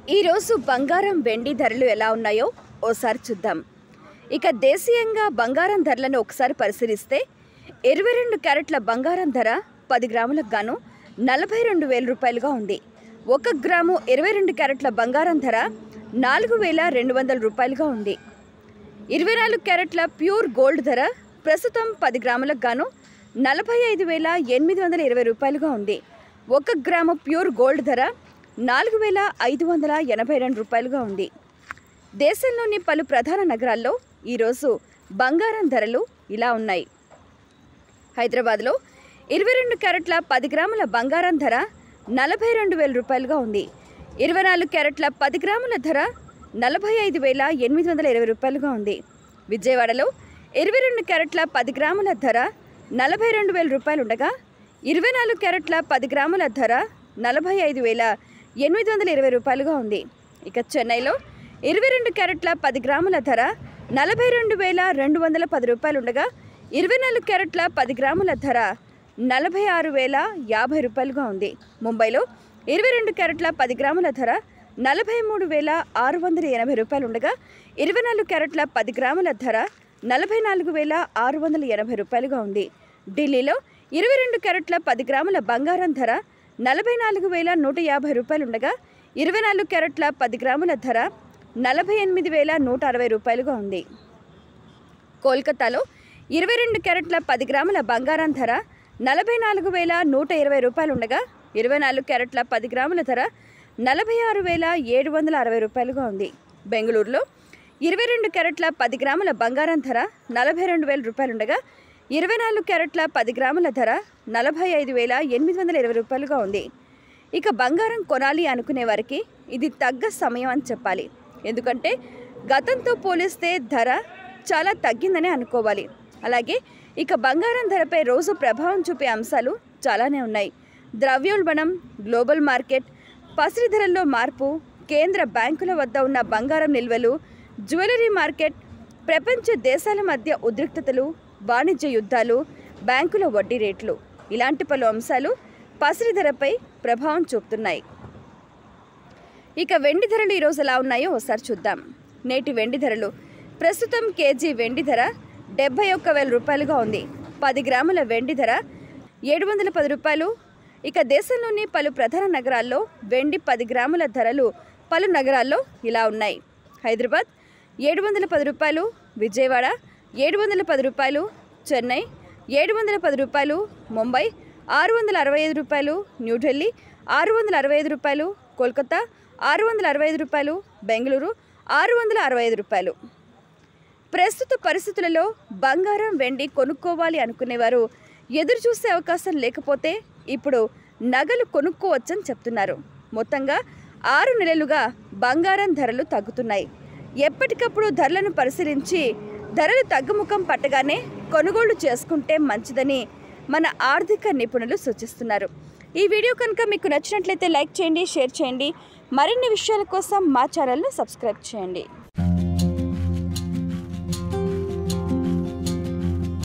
ఈరోజు బంగారం వెండి ధరలు ఎలా ఉన్నాయో ఓసారి చూద్దాం ఇక దేశీయంగా బంగారం ధరలను ఒకసారి పరిశీలిస్తే ఇరవై రెండు క్యారెట్ల బంగారం ధర పది గ్రాములకు గాను నలభై రెండు వేల రూపాయలుగా ఉంది ఒక గ్రాము ఇరవై రెండు క్యారెట్ల బంగారం ధర నాలుగు వేల రెండు వందల రూపాయలుగా ఉంది ఇరవై నాలుగు క్యారెట్ల ప్యూర్ గోల్డ్ ధర ప్రస్తుతం పది గ్రాములకు గాను నలభై ఐదు వేల ఎనిమిది వందల ఇరవై రూపాయలుగా ఉంది ఒక గ్రాము ప్యూర్ గోల్డ్ ధర నాలుగు వేల ఐదు వందల ఎనభై రెండు రూపాయలుగా ఉంది దేశంలోని పలు ప్రధాన నగరాల్లో ఈరోజు బంగారం ధరలు ఇలా ఉన్నాయి హైదరాబాద్లో ఇరవై రెండు క్యారెట్ల పది గ్రాముల బంగారం ధర నలభై రెండు వేల రూపాయలుగా ఉంది ఇరవై నాలుగు క్యారెట్ల పది గ్రాముల ధర నలభై ఐదు వేల ఎనిమిది వందల ఇరవై రూపాయలుగా ఉంది విజయవాడలో ఇరవై రెండు క్యారెట్ల పది గ్రాముల ధర నలభై రెండు వేల రూపాయలు ఉండగా ఇరవై నాలుగు క్యారెట్ల పది గ్రాముల ధర నలభై ఐదు వేల ఎనిమిది వందల ఇరవై రూపాయలుగా ఉంది ఇక చెన్నైలో ఇరవై రెండు క్యారెట్ల పది గ్రాముల ధర నలభై రెండు వేల రెండు వందల పది రూపాయలు ఉండగా ఇరవై నాలుగు క్యారెట్ల పది గ్రాముల ధర నలభై ఆరు వేల యాభై రూపాయలుగా ఉంది ముంబైలో ఇరవై రెండు క్యారెట్ల పది గ్రాముల ధర నలభై మూడు వేల ఆరు వందల ఎనభై రూపాయలు ఉండగా ఇరవై నాలుగు క్యారెట్ల పది గ్రాముల ధర నలభై నాలుగు వేల ఆరు వందల ఎనభై రూపాయలుగా ఉంది ఢిల్లీలో ఇరవై రెండు క్యారెట్ల పది గ్రాముల బంగారం ధర నలభై నాలుగు వేల నూట యాభై రూపాయలు ఉండగా ఇరవై నాలుగు క్యారెట్ల పది గ్రాముల ధర నలభై ఎనిమిది వేల నూట అరవై రూపాయలుగా ఉంది కోల్కతాలో ఇరవై రెండు క్యారెట్ల పది గ్రాముల బంగారం ధర నలభై నాలుగు వేల నూట ఇరవై రూపాయలు ఉండగా ఇరవై నాలుగు క్యారెట్ల పది గ్రాముల ధర నలభై ఆరు వేల ఏడు వందల అరవై రూపాయలుగా ఉంది బెంగళూరులో ఇరవై రెండు క్యారెట్ల పది గ్రాముల బంగారం ధర నలభై రెండు వేల రూపాయలు ఉండగా ఇరవై నాలుగు క్యారెట్ల పది గ్రాముల ధర నలభై ఐదు వేల ఎనిమిది వందల ఇరవై రూపాయలుగా ఉంది ఇక బంగారం కొనాలి అనుకునే వారికి ఇది తగ్గ సమయం అని చెప్పాలి ఎందుకంటే గతంతో పోలిస్తే ధర చాలా తగ్గిందని అనుకోవాలి అలాగే ఇక బంగారం ధరపై రోజు ప్రభావం చూపే అంశాలు చాలానే ఉన్నాయి ద్రవ్యోల్బణం గ్లోబల్ మార్కెట్ పసిరి ధరల్లో మార్పు కేంద్ర బ్యాంకుల వద్ద ఉన్న బంగారం నిల్వలు జ్యువెలరీ మార్కెట్ ప్రపంచ దేశాల మధ్య ఉద్రిక్తతలు వాణిజ్య యుద్ధాలు బ్యాంకుల వడ్డీ రేట్లు ఇలాంటి పలు అంశాలు పసిరి ధరపై ప్రభావం చూపుతున్నాయి ఇక వెండి ధరలు ఈరోజు ఎలా ఉన్నాయో ఒకసారి చూద్దాం నేటి వెండి ధరలు ప్రస్తుతం కేజీ వెండి ధర డెబ్బై ఒక్క వేల రూపాయలుగా ఉంది పది గ్రాముల వెండి ధర ఏడు వందల పది రూపాయలు ఇక దేశంలోని పలు ప్రధాన నగరాల్లో వెండి పది గ్రాముల ధరలు పలు నగరాల్లో ఇలా ఉన్నాయి హైదరాబాద్ ఏడు వందల పది రూపాయలు విజయవాడ ఏడు వందల పది రూపాయలు చెన్నై ఏడు వందల పది రూపాయలు ముంబై ఆరు వందల అరవై ఐదు రూపాయలు న్యూఢిల్లీ ఆరు వందల అరవై ఐదు రూపాయలు కోల్కతా ఆరు వందల అరవై ఐదు రూపాయలు బెంగళూరు ఆరు వందల అరవై ఐదు రూపాయలు ప్రస్తుత పరిస్థితులలో బంగారం వెండి కొనుక్కోవాలి అనుకునేవారు ఎదురు చూసే అవకాశం లేకపోతే ఇప్పుడు నగలు కొనుక్కోవచ్చని చెప్తున్నారు మొత్తంగా ఆరు నెలలుగా బంగారం ధరలు తగ్గుతున్నాయి ఎప్పటికప్పుడు ధరలను పరిశీలించి ధరలు తగ్గుముఖం పట్టగానే కొనుగోలు చేసుకుంటే మంచిదని మన ఆర్థిక నిపుణులు సూచిస్తున్నారు ఈ వీడియో కనుక మీకు నచ్చినట్లయితే లైక్ చేయండి షేర్ చేయండి మరిన్ని విషయాల కోసం మా ఛానల్ను సబ్స్క్రైబ్ చేయండి